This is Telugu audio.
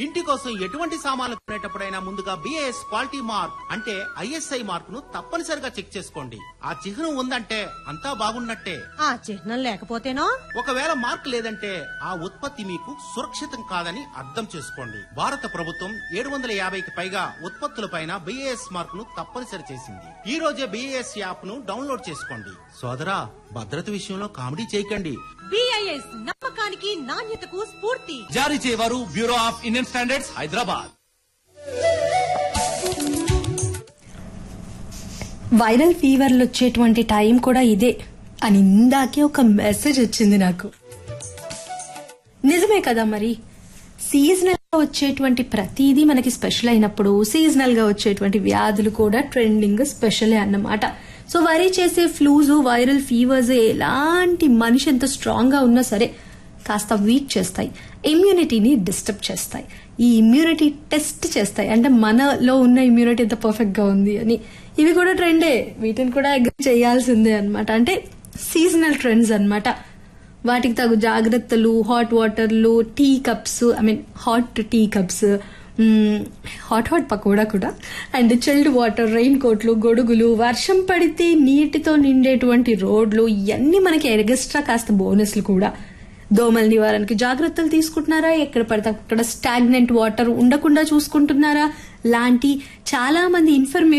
ఇంటి కోసం ఎటువంటి సామాన్లు కొనేటప్పుడైనా ముందుగా బిఏఎస్ క్వాలిటీ మార్క్ అంటే ఐఎస్ఐ మార్క్ ను తప్పనిసరిగా చెక్ చేసుకోండి ఆ చిహ్నం ఉందంటే అంతా బాగున్నట్టే ఆ చిహ్నం లేకపోతేనో ఒకవేళ మార్క్ లేదంటే ఆ ఉత్పత్తి మీకు సురక్షితం కాదని అర్థం చేసుకోండి భారత ప్రభుత్వం ఏడు వందల యాభైకి పైగా ఉత్పత్తులపైన బిఏఎస్ మార్క్ ను తప్పనిసరి చేసింది ఈ రోజే బిఏఎస్ యాప్ ను డౌన్లోడ్ చేసుకోండి సోదరా భద్రత విషయంలో కామెడీ చేయకండి బిఐఎస్ నమ్మకానికి నాణ్యతకు స్ఫూర్తి జారీ చేయవారు bureau of Indian standards Hyderabad viral ఫీవర్లు వచ్చేటువంటి టైం కూడా ఇదే అని ఇందాకే ఒక మెసేజ్ వచ్చింది నాకు నిజమే కదా మరి సీజనల్ గా వచ్చేటువంటి ప్రతిదీ మనకి స్పెషల్ అయినప్పుడు సీజనల్ గా వచ్చేటువంటి వ్యాధులు కూడా ట్రెండింగ్ స్పెషలే అన్నమాట సో వరి చేసే ఫ్లూస్ వైరల్ ఫీవర్స్ ఎలాంటి మనిషి ఎంత స్ట్రాంగ్ గా ఉన్నా సరే కాస్త వీక్ చేస్తాయి ఇమ్యూనిటీని డిస్టర్బ్ చేస్తాయి ఈ ఇమ్యూనిటీ టెస్ట్ చేస్తాయి అంటే మనలో ఉన్న ఇమ్యూనిటీ ఎంత పర్ఫెక్ట్ గా ఉంది అని ఇవి కూడా ట్రెండే వీటిని కూడా అగ్రి చేయాల్సిందే అన్నమాట అంటే సీజనల్ ట్రెండ్స్ అన్నమాట వాటికి తగు జాగ్రత్తలు హాట్ వాటర్లు tea cups I mean hot tea cups hot hot pakoda కూడా అండ్ చిల్డ్ వాటర్ రెయిన్ కోట్లు గొడుగులు వర్షం పడితే నీటితో నిండేటువంటి రోడ్లు ఇవన్నీ మనకి ఎగస్ట్రా కాస్త బోనస్లు కూడా దోమల నివారణకి జాగ్రత్తలు తీసుకుంటున్నారా ఎక్కడ పడితే అక్కడ స్టాగ్నెంట్ వాటర్ ఉండకుండా చూసుకుంటున్నారా లాంటి చాలా మంది ఇన్ఫర్మేషన్